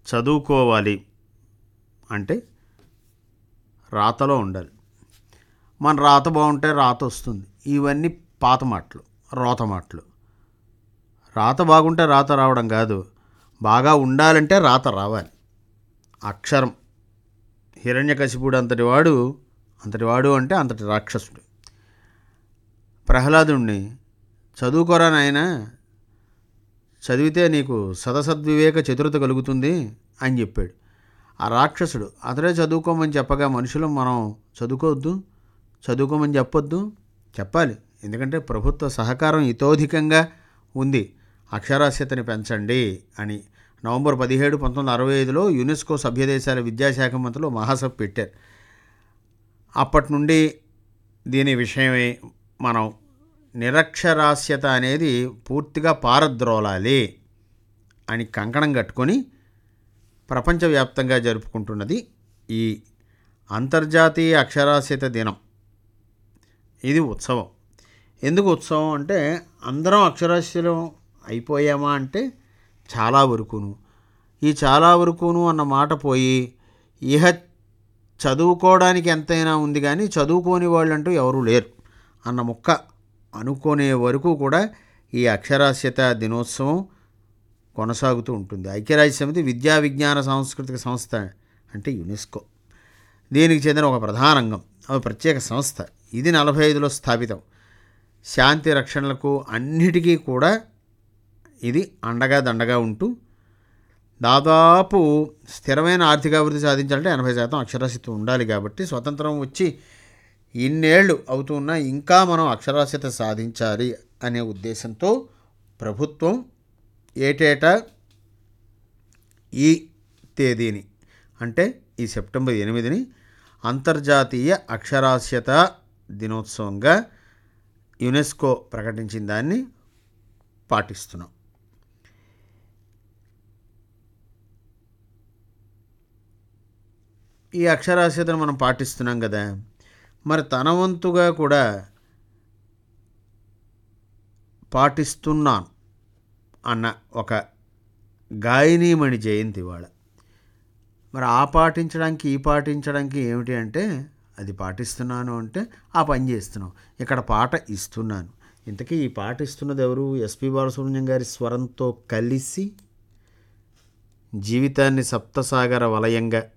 చదువుకోవాలి అంటే రాతలో ఉండాలి మన రాత బాగుంటే రాత వస్తుంది ఇవన్నీ పాత మాటలు రోత మాటలు రాత బాగుంటే రాత రావడం కాదు బాగా ఉండాలంటే రాత రావాలి అక్షరం హిరణ్యకశిపుడు అంతటి వాడు అంతటి వాడు అంటే అంతటి రాక్షసుడు ప్రహ్లాదుణ్ణి చదువుకోరా నాయన చదివితే నీకు సదసద్వివేక చతురత కలుగుతుంది అని చెప్పాడు ఆ రాక్షసుడు అతడే చదువుకోమని చెప్పగా మనుషులు మనం చదువుకోవద్దు చదువుకోమని చెప్పొద్దు చెప్పాలి ఎందుకంటే ప్రభుత్వ సహకారం ఇతోధికంగా ఉంది అక్షరాస్యతని పెంచండి అని నవంబర్ పదిహేడు పంతొమ్మిది అరవై ఐదులో యునెస్కో సభ్యదేశాల విద్యాశాఖ మంత్రులు మహాసభ పెట్టారు అప్పటి నుండి దీని విషయమై మనం నిరక్షరాస్యత అనేది పూర్తిగా పారద్రోలాలి అని కంకణం కట్టుకొని ప్రపంచవ్యాప్తంగా జరుపుకుంటున్నది ఈ అంతర్జాతీయ అక్షరాస్యత దినం ఇది ఉత్సవం ఎందుకు ఉత్సవం అంటే అందరం అక్షరాస్యులం అయిపోయామా అంటే చాలా వరకును ఈ చాలా వరకును అన్న మాట పోయి ఇహ చదువుకోవడానికి ఎంతైనా ఉంది కానీ చదువుకోని వాళ్ళంటూ ఎవరూ లేరు అన్న ముక్క అనుకునే వరకు కూడా ఈ అక్షరాస్యత దినోత్సవం కొనసాగుతూ ఉంటుంది ఐక్యరాజ్య సమితి విద్యా విజ్ఞాన సాంస్కృతిక సంస్థ అంటే యునెస్కో దీనికి చెందిన ఒక ప్రధాన అంగం ఒక ప్రత్యేక సంస్థ ఇది నలభై ఐదులో స్థాపితం శాంతి రక్షణలకు అన్నిటికీ కూడా ఇది అండగా దండగా ఉంటూ దాదాపు స్థిరమైన ఆర్థికాభివృద్ధి సాధించాలంటే ఎనభై శాతం అక్షరాస్యత ఉండాలి కాబట్టి స్వతంత్రం వచ్చి ఇన్నేళ్ళు అవుతున్నా ఇంకా మనం అక్షరాస్యత సాధించాలి అనే ఉద్దేశంతో ప్రభుత్వం ఏటేటా ఈ తేదీని అంటే ఈ సెప్టెంబర్ ఎనిమిదిని అంతర్జాతీయ అక్షరాస్యత దినోత్సవంగా యునెస్కో ప్రకటించిన దాన్ని పాటిస్తున్నాం ఈ అక్షరాస్యతను మనం పాటిస్తున్నాం కదా మరి తన వంతుగా కూడా పాటిస్తున్నాను అన్న ఒక గాయనీమణి జయంతి వాళ్ళ మరి ఆ పాటించడానికి ఈ పాటించడానికి ఏమిటి అంటే అది పాటిస్తున్నాను అంటే ఆ పని చేస్తున్నాం ఇక్కడ పాట ఇస్తున్నాను ఇంతకీ ఈ పాట ఇస్తున్నది ఎవరు ఎస్పి బాలసుబ్రహ్మణ్యం గారి స్వరంతో కలిసి జీవితాన్ని సప్తసాగర వలయంగా